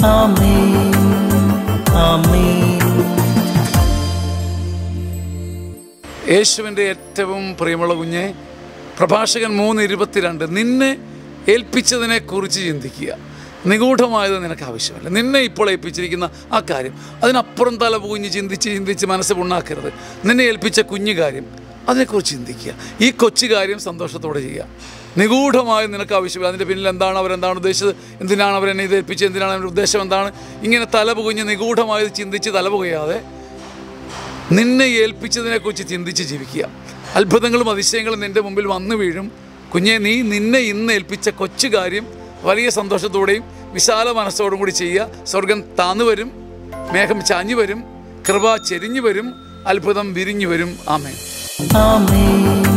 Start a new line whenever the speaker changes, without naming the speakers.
ആമേൻ ആമേൻ
യേശുവിൻ്റെ ഏറ്റവും പ്രിയമുള്ള കുഞ്ഞെ പ്രഭാഷകൻ മൂന്ന് ഇരുപത്തിരണ്ട് നിന്നെ ഏൽപ്പിച്ചതിനെ കുറിച്ച് ചിന്തിക്കുക നിഗൂഢമായത് നിനക്ക് ആവശ്യമല്ല നിന്നെ ഇപ്പോൾ ഏൽപ്പിച്ചിരിക്കുന്ന ആ കാര്യം അതിനപ്പുറം തല പൂഞ്ഞ് ചിന്തിച്ച് ചിന്തിച്ച് മനസ്സ് പുണ്ണാക്കരുത് നിന്നെ ഏൽപ്പിച്ച കുഞ്ഞു കാര്യം അതിനെക്കുറിച്ച് ചിന്തിക്കുക ഈ കൊച്ചു കാര്യം സന്തോഷത്തോടെ ചെയ്യുക നിഗൂഢമായി നിനക്ക് ആവശ്യമില്ല അതിൻ്റെ പിന്നിൽ എന്താണ് അവരെന്താണ് ഉദ്ദേശിച്ചത് എന്തിനാണ് അവരെന്നെ ഇത് ഏൽപ്പിച്ചത് എന്തിനാണ് അവരുടെ ഉദ്ദേശം എന്താണ് ഇങ്ങനെ തല പുകഞ്ഞ് നിഗൂഢമായി ചിന്തിച്ച് തല പുകയാതെ നിന്നെ ഏൽപ്പിച്ചതിനെക്കുറിച്ച് ചിന്തിച്ച് ജീവിക്കുക അത്ഭുതങ്ങളും അതിശയങ്ങളും നിൻ്റെ മുമ്പിൽ വന്നു വീഴും കുഞ്ഞെ നീ നിന്നെ ഇന്ന് ഏൽപ്പിച്ച കൊച്ചു കാര്യം വലിയ സന്തോഷത്തോടെയും വിശാല മനസ്സോടും കൂടി ചെയ്യുക സ്വർഗം താന്നു വരും മേഘം ചാഞ്ഞു വരും കൃപ ചെരിഞ്ഞു വരും അത്ഭുതം വിരിഞ്ഞു വരും ആമേൻ
ആമേൻ